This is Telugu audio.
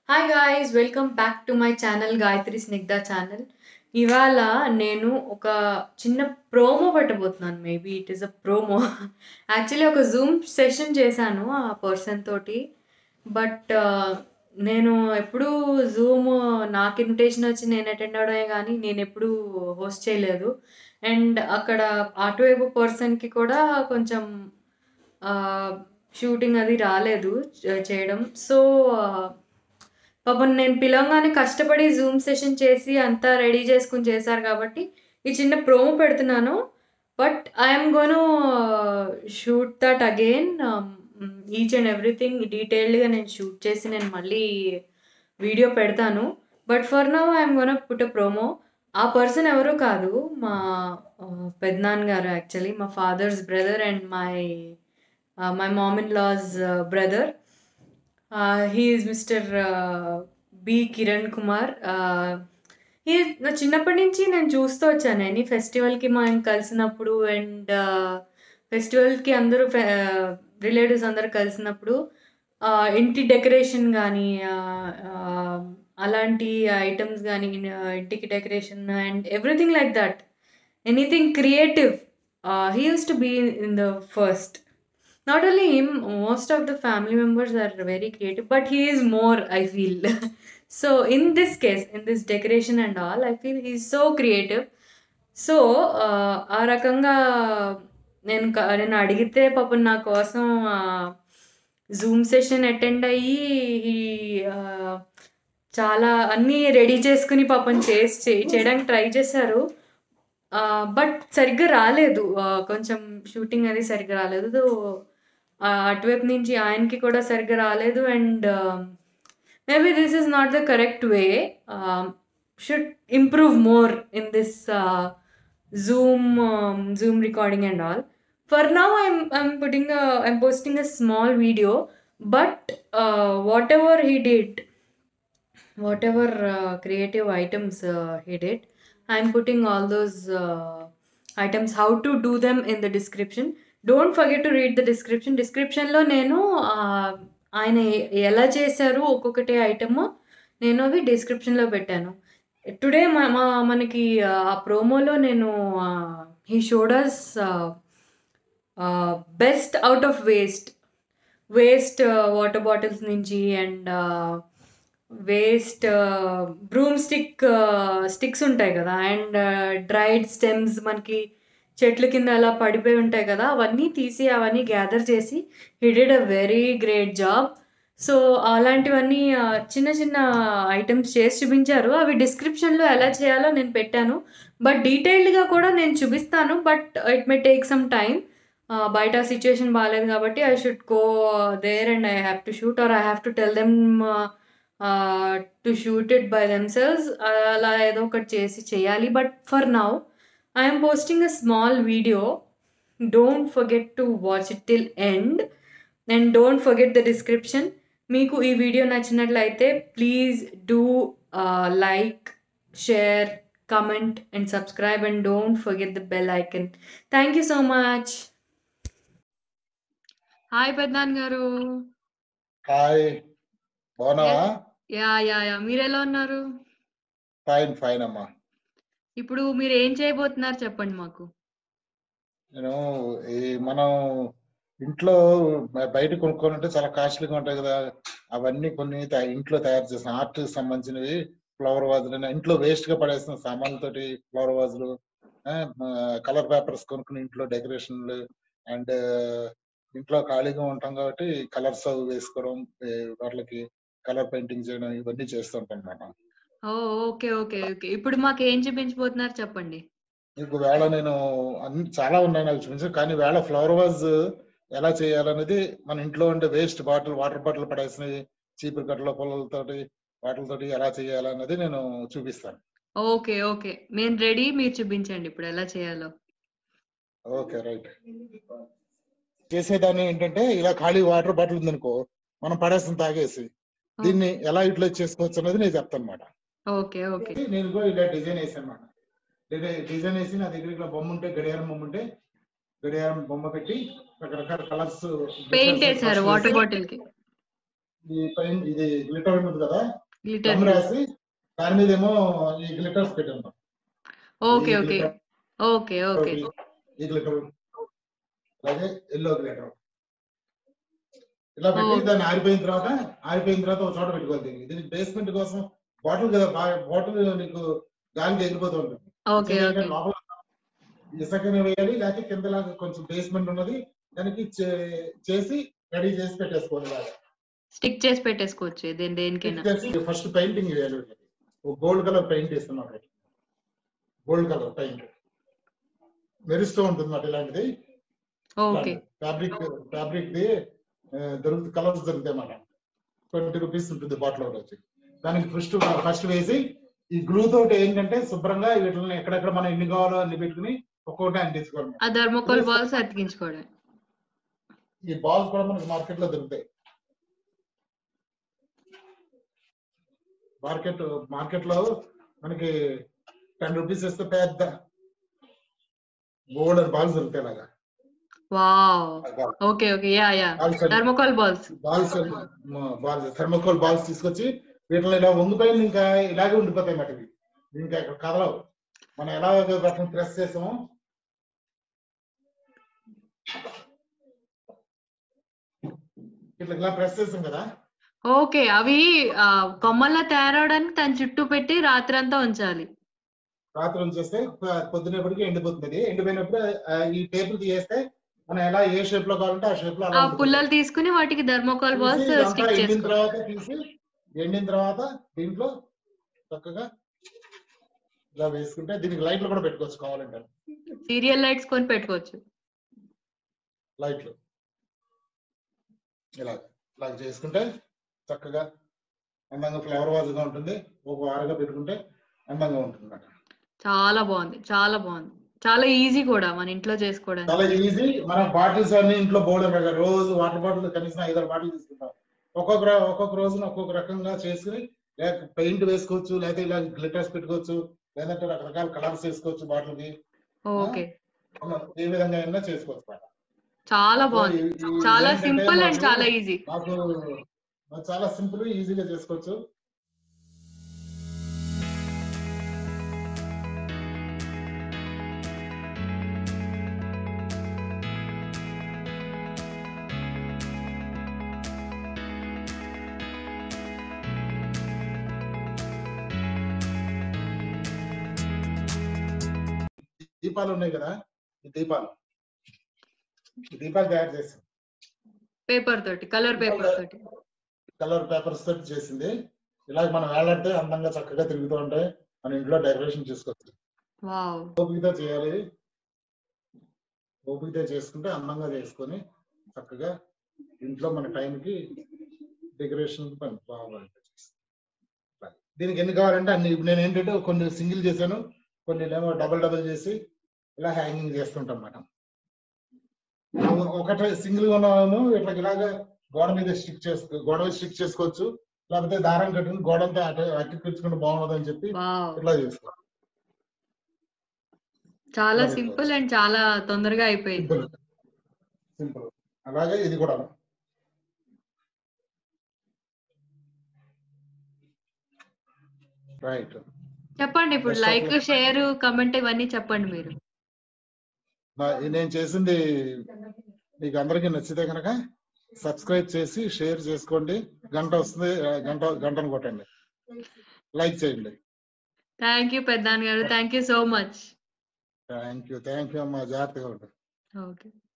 Hi guys welcome back to my channel Gayatri Snigdha channel ఇవాళ నేను ఒక చిన్న ప్రోమో పెట్టబోతున్నాను maybe it is a promo actually ఒక జూమ్ సెషన్ చేశాను ఆ పర్సన్ తోటి బట్ నేను ఎప్పుడూ జూమ్ నాకు ఇన్విటేషన్ వచ్చి నేను అటెండ్ అవడమే కానీ నేను ఎప్పుడూ హోస్ట్ చేయలేదు అండ్ అక్కడ అటువైపు పర్సన్కి కూడా కొంచెం షూటింగ్ అది రాలేదు చే- చేయడం సో పాపం నేను పిలవగానే కష్టపడి జూమ్ సెషన్ చేసి అంతా రెడీ చేసుకుని చేశారు కాబట్టి ఈ చిన్న ప్రోమో పెడుతున్నాను but I'm gonna shoot that again each and everything డీటెయిల్డ్గా నేను షూట్ చేసి నేను మళ్ళీ వీడియో పెడతాను but for now I'm gonna put promo ఆ పర్సన్ ఎవరు కాదు మా పెద్దనాన్న గారు యాక్చువల్లీ మా father's brother and my my mom in law's brother he is mister B Kiran Kumar he నా చిన్నప్పటి నుంచి నేను చూస్తూ వచ్చాను ఎనీ ఫెస్టివల్కి మనం కలిసినప్పుడు అండ్ ఫెస్టివల్కి అందరూ రిలేటివ్స్ అందరూ కలిసినప్పుడు ఆ, ఇంటి డెకరేషన్ కానీ అలాంటి ఐటమ్స్ కానీ ఇంటికి decoration and everything like that anything creative he use to be in the first not only him most of the family members are very creative but he is more i feel so in this case in this decoration and all i feel he's so creative so ఆ రకంగా నేను క- నేను అడిగితే పాపం నా కోసం జూమ్ సెషన్ అటెండ్ అయ్యి ఈ, ఆ, చాలా అన్నీ రెడీ చేసుకుని పాపం చేసి చే- చేయడానికి ట్రై చేశారు బట్ సరిగ్గా రాలేదు ఆ, కొంచెం షూటింగ్ అది సరిగ్గా రాలేదు సో, ఆ, అటువైపు నుంచి ఆయనకి కూడా సరిగ్గా రాలేదు and maybe this is not the correct way should improve more in this zoom zoom recording and all for now I'm I'm putting I'm posting a small video but whatever he did whatever uh, creative items uh, he did i'm putting all those uh, items how to do them in the description don't forget to read the description description లో నేను uh, ఆయన ఎ- ఎలా చేశారు ఒక్కొక్కటి ఐటమ్ నేను అవి description లో పెట్టాను టుడే మనకి uh, ఆ ప్రోమోలో నేను he showed us best out of waste waste water bottles నుంచి and waste broom stick sticks ఉంటాయి కదా అండ్ డ్రైడ్ స్టెమ్స్ మనకి చెట్ల కింద అలా పడిపోయి ఉంటాయి కదా అవన్నీ తీసి అవన్నీ గ్యాదర్ చేసి he did a very great job so అలాంటివన్నీ ఆ, చిన్న చిన్న ఐటమ్స్ చేసి చూపించారు అవి డిస్క్రిప్షన్లో ఎలా చేయాలో నేను పెట్టాను బట్ డీటెయిల్డ్గా కూడా నేను చూపిస్తాను but it may take some time బయట సిచ్యుయేషన్ బాగాలేదు కాబట్టి I should go there and I have to shoot or I have to tell them to shoot it by themselves అలా ఏదో ఒకటి చేసి చేయాలి but for now I'm posting a small video don't forget to watch it till end and don't forget the description మీకు ఈ వీడియో నచ్చినట్లయితే please do like share comment and subscribe and don't forget the bell icon thank you so much hi పెద్దనాన్న గారు హాయ్ బాగున్నావా యా యా యా మీరు ఎలా ఉన్నారు ఫైన్ ఫైన్ అమ్మా ఇప్పుడు మీరు ఏం చేయబోతున్నారు చెప్పండి మాకు నేను ఈ మనం ఇంట్లో బ- బయట కొనుక్కోవాలంటే చాలా కాస్ట్లీగా ఉంటాయి కదా అవన్నీ కొన్ని తయా- ఇంట్లో తయారు చేసిన ఆర్ట్ సంబంధించినవి ఫ్లవర్ వాజులు ఇంట్లో వేస్ట్ గా పడేసిన సామాన్లతోటి ఫ్లవర్ వాజులు కలర్ పేపర్స్ కొనుక్కుని ఇంట్లో డెకరేషన్లు అండ్ ఇంట్లో ఖాళీగా ఉంటాం కాబట్టి కలర్స్ అవి వేసుకోవడం ఏ, వాటికి కలర్ పెయింటింగ్ చేయడం ఇవన్నీ చేస్తుంటాం అన్నమాట ఓ ఓకే ఓకే ఓకే ఇప్పుడు మాకు ఏం చూపించబోతున్నారు చెప్పండి నీకు వేళ నేను అన్ని చాలా ఉన్నాయి నాకు చూపించాను కానీ వేళ ఫ్లవర్ వాజ్ ఎలా చేయాలనేది మన ఇంట్లో ఉండే వేస్ట్ బాటిల్ వాటర్ బాటిల్ పడేసినవి చీపురు కట్టల పొలలతోటి వాటితోటి ఎలా చేయాలన్నది నేను చూపిస్తాను ఓకే ఓకే మేము రెడీ మీరు చూపించండి ఇప్పుడు ఎలా చేయాలో ఓకే రైట్ చేసేదాన్ని ఏంటంటే ఇలా ఖాళీ వాటర్ బాటిల్ ఉందనుకో మనం పడేస్తాం తాగేసి దీన్ని ఎలా యూటిలైజ్ చేసుకోవచ్చు అనేది నేను చెప్తాను అనమాట ఓకే ఓకే నేను కూడా ఇలా డిజైన్ వేసాను అనమాట డిజైన్ వేసి నా దగ్గర ఇట్లా బొమ్మ ఉంటే గడియారం బొమ్మ ఉంటే గడియారం బొమ్మ పెట్టి రకరకాల కలర్స్ పెయింట్ వేసారు వాటర్ బాటిల్ కి ఈ పైన ఇది గ్లిటర్ ఉంటుంది కదా గ్లిటర్ గమ్ రాసి దాని మీద ఏమో ఈ గ్లిటర్స్ పెట్టాను ఓకే ఓకే ఓకే ఓకే ఈ గ్లిటర్ అలాగే ఎల్లో గ్లిటర్ ఇలా పెట్టి Okay. దాన్ని ఆరిపోయిన తర్వాత ఆరిపోయిన తర్వాత ఒక చోట పెట్టుకోవాలి దీనికి దీనికి బేస్మెంట్ కోసం బాటిల్ కదా బాటిల్ నీకు గాలికి ఎగిరిపోతూ ఉంటుంది ఓకే ఇసుక ఓకే ఏంటంటే లోపల ఇసుకని వేయాలి లేకపోతే కిందలాగా కొంచెం బేస్మెంట్ ఉన్నది దానికి చే- చేసి రెడీ చేసి పెట్టేసుకోవాలి ఇలాగా స్టిక్ చేసి పెట్టేసుకోవచ్చు దేని దేనికైనా ఫస్ట్ పెయింటింగ్ వేయాలి ఒక గోల్డ్ కలర్ పెయింట్ వేస్తున్నాం గోల్డ్ కలర్ పెయింట్ మెరుస్తూ ఉంటుంది మాట ఇలాంటిది ఓకే ఫ్యాబ్రిక్ ఫ్యాబ్రిక్ ది దొరుకుతుంది కలర్స్ దొరుకుతాయి అన్నమాట ట్వంటీ రూపీస్ ఉంటుంది బాటిల్ ఒకటి వచ్చి దానికి ఫస్ట్ ఫస్ట్ వేసి ఈ గ్లూ తోటి ఏంటంటే శుభ్రంగా వీటిని ఎక్కడెక్కడ మనం ఎన్ని కావాలో అన్ని పెట్టుకుని ఒక్కొక్కటి అంటించుకోవడం ఆ థర్మోకోల్ బాల్స్ అతికించుకోవడం ఈ బాల్స్ కూడా మనకి మార్కెట్ లో దొరుకుతాయి మార్కెట్ మార్కెట్ లో మనకి టెన్ రూపీస్ ఇస్తే పెద్ద గోల్డ్ బాల్స్ దొరుకుతాయి అలాగా wow okay okay ya ya balls thermocol balls balls balls thermocol balls తీసుకొచ్చి వీటిని ఇలా వంగిపోయిన ఇంకా ఇలాగే ఉండిపోతాయి మాట ఇవి ఇంకా ఇక్కడ కదలవు మనం ఎలా వాటిని ప్రెస్ చేసామో ఇట్లా ఇలా ప్రెస్ చేసాం కదా ఓకే అవి ఆ, కొమ్మల్లో తయారవడానికి తన చుట్టూ పెట్టి రాత్రంతా ఉంచాలి రాత్రి ఉంచేస్తే పొ- పొద్దునేపటికి ఎండిపోతుంది అది. ఎండిపోయినప్పుడు ఆ, ఈ టేపులు తీయేస్తే మనం ఎలా ఏ షేప్ లో కావాలంటే ఆ షేప్ లో అలా ఆ ఉండిపోతుంది. పుల్లలు తీసుకుని వాటికి థర్మోకోల్ తీసి బాల్స్ ఇదంతా స్టిక్ ఎండిన చేసుకో తర్వాత తీసి ఎండిన తర్వాత దీంట్లో చక్కగా ఇలా వేసుకుంటే దీనికి లైట్లు కూడా పెట్టుకోవచ్చు కావాలంటే సీరియల్ లైట్స్ కొని పెట్టుకోవచ్చు లైట్లు ఇలా ఇలా చేసుకుంటే చక్కగా అందంగా ఫ్లవర్ వాజ్ గా ఉంటుంది ఒక వారగా పెట్టుకుంటే అందంగా ఉంటుంది అన్నమాట చాలా బాగుంది చాలా బాగుంది చాలా ఈజీ కూడా మన ఇంట్లో చేసుకోవడానికి చాలా ఈజీ మన బాటిల్స్ అన్ని ఇంట్లో బోర్డు రోజు వాటర్ బాటిల్ కనీసం ఐదారు బాటిల్ తీసుకుంటాం ఒక్కొక్క ర- ఒక్కొక్క రోజున ఒక్కొక్క రకంగా చేసుకుని లేక పెయింట్ వేసుకోవచ్చు లేకపోతే ఇలా గ్లిటర్స్ పెట్టుకోవచ్చు లేదంటే రకరకాల కలర్స్ వేసుకోవచ్చు బాటిల్ కి ఓకే ఏ విధంగా అయినా చేసుకోవచ్చు అన్నమాట. చాలా సో బాగుంది ఈ- ఈ చాలా ఏంటంటే సింపుల్ అండ్ మాకు- చాలా ఈజీ మాకు మాకు చాలా సింపుల్ ఈజీగా చేసుకోవచ్చు దీపాలు ఉన్నాయి కదా ఈ దీపాలు ఈ దీపాలు తయారు చేస్తాం పేపర్ తోటి కలర్ పేపర్ తోటి కలర్ పేపర్స్ తోటి చేసింది ఇలాగ మనం వేలాడితే అందంగా చక్కగా తిరుగుతూ ఉంటాయి మన ఇంట్లో డెకరేషన్ చేసుకోవచ్చు వావ్ ఓపికతో చేయాలి ఓపికతో చేసుకుంటే అందంగా చేసుకొని చక్కగా ఇంట్లో మన టైంకి డెకరేషన్ పని బాగా దీనికి ఎన్ని కావాలంటే అన్ని నేను ఏంటంటే కొన్ని సింగిల్ చేశాను కొన్ని ఏమో డబల్ డబల్ చేసి ఇలా హ్యాంగింగ్ చేస్తుంటాం అన్నమాట ఒకటే సింగిల్ గా ఉన్నాము ఇట్లా ఇలాగా గోడ మీద స్టిక్ చేసుకో గోడ మీద స్టిక్ చేసుకోవచ్చు లేకపోతే దారం కట్టుకుని గోడ అంతా అటు అతికించుకుంటే బాగుండదు అని చెప్పి వావ్ ఇట్లా చేసుకో చాలా Very సింపుల్ అండ్ చాలా తొందరగా అయిపోయింది సింపుల్ సింపుల్ అలాగే ఇది కూడా రైట్ చెప్పండి ఇప్పుడు Best of like luck. Share comment ఇవన్నీ చెప్పండి మీరు నేను చేసింది మీకు అందరికీ నచ్చితే కనుక సబ్స్క్రైబ్ చేసి షేర్ చేసుకోండి గంట వస్తుంది ఆ, గంట గంటను కొట్టండి లైక్ చేయండి థ్యాంక్ యూ పెద్దాన్ గారు thank you so much thank you thank you అమ్మా జాగ్రత్తగా ఉంటుంది ఓకే